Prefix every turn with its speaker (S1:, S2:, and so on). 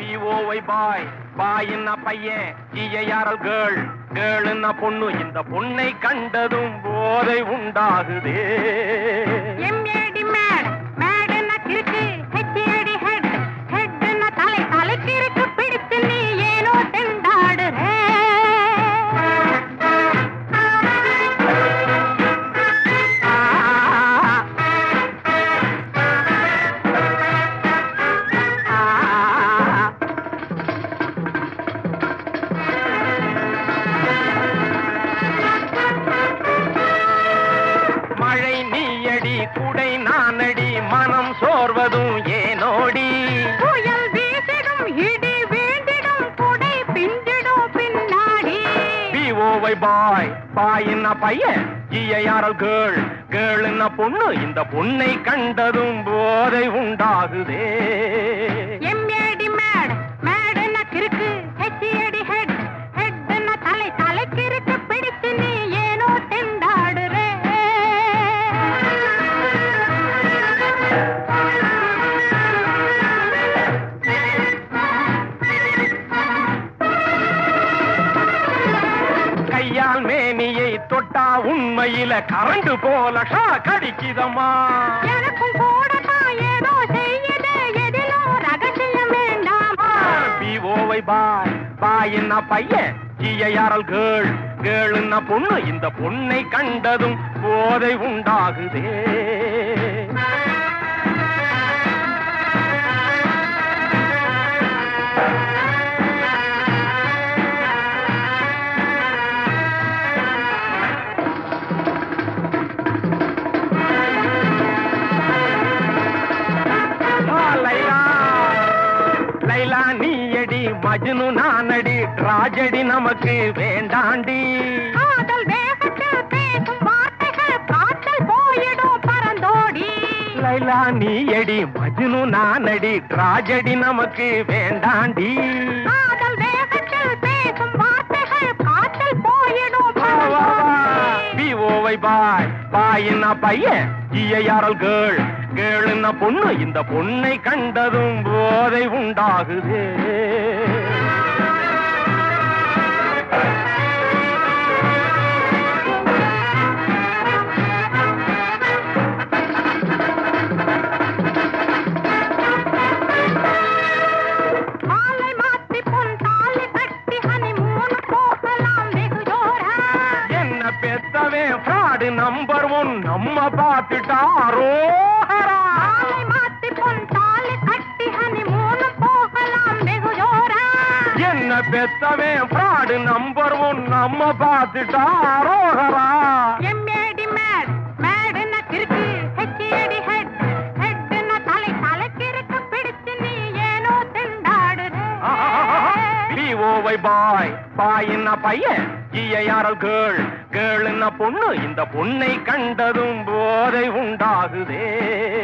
S1: பிஓவை பாய் பாயின்னா பையன் GIRL girl கேர்ள்னா பொண்ணு இந்த பொண்ணை கண்டதும் போதை உண்டாகுதே
S2: எம்ஏடி மேட் மேடுன்னா கிறுக்கு ஹெச்ஏடி ஹெட் ஹெட்னா தலை தலைக்கு இருக்கு பிடித்து நீ ஏனோ திண்டாடுற
S1: மழை நீயடி குடை நானடி மனம் சோர்வதும் ஏனோடி
S2: புயல் வீசிடும் இடி வீழ்ந்திடும் குடை பிஞ்சிடும் பின்னாடி
S1: பிஓவை பாய் பாயின்னா பையன் ஜிஐஆர்எல் கேர்ள் கேர்ள்னா பொண்ணு இந்த பொண்ணை கண்டதும் போதை உண்டாகுதே
S2: எம்ஏடி மேட் மேடுன்னா கிறுக்கு ஹெச்ஏடி ஹெட் ஹெட்னா தலை தலைக்கு இருக்கு பிடித்து நீ ஏனோ திண்டாடுற
S1: கையால் மேனியை தொட்டா உண்மையில கரண்டு போல ஷாக் அடிக்குதம்மா
S2: எனக்கும் கூடத்தான் ஏதோ செய்யுது எதிலும் ரகசியம் வேண்டாமா
S1: பிஓவை பாய் பாயின்னா பையன் ஜிஐஆர்எல் கேர்ள் கேர்ள்னா பொண்ணு இந்த பொண்ணை கண்டதும் போதை உண்டாகுதே ஆ, லைலா லைலா நீயடி மஜ்னு நானடி ராஜடி நமக்கு வேண்டாண்டி
S2: காதல் வேகத்தில் பேசும் வார்த்தைகள் காற்றல் போயிடும் பறந்தோடி
S1: லைலா நீயடி மஜ்னு நானடி ராஜடி நமக்கு வேண்டாண்டி
S2: காதல் வேகத்தில் பேசும் வார்த்தைகள் காற்றல் போயிடும் பறந்தோடி
S1: பிஓவை பாய் பாயின்னா பையன் ஜிஐஆர்எல் கேர்ள் கேர்ள்னா பொண்ணு இந்த பொண்ணை கண்டதும் போதை உண்டாகுதே
S2: மாலை மாத்தி பொன் தாலி கட்டி ஹனிமூன் போகலாம் வெகு ஜோரா
S1: என்ன பெத்தவே ஃப்ராடு நம்பர் ஒன் நம்ம பார்த்துட்டாரோ
S2: மாலை மாத்தி பொன் தாலி கட்டி ஹனிமூன் போகலாம் வெகு ஜோரா
S1: என்ன பெத்தவே ஃப்ராடு நம்பர் ஒன் நம்ம பார்த்துட்டாரோகரா
S2: எம்ஏடி மேட் மேடுன்னா கிறுக்கு ஹெச்ஏடி ஹெட் ஹெட்னா தலை தலைக்கு இருக்கு பிடிச்சு நீ ஏனோ திண்டாடுற
S1: பிஓவை பாய் பாயின்னா பையன் ஜிஐஆர்எல் கேர்ள் கேர்ள்னா பொண்ணு இந்த பொண்ணை கண்டதும் போதை உண்டாகுதே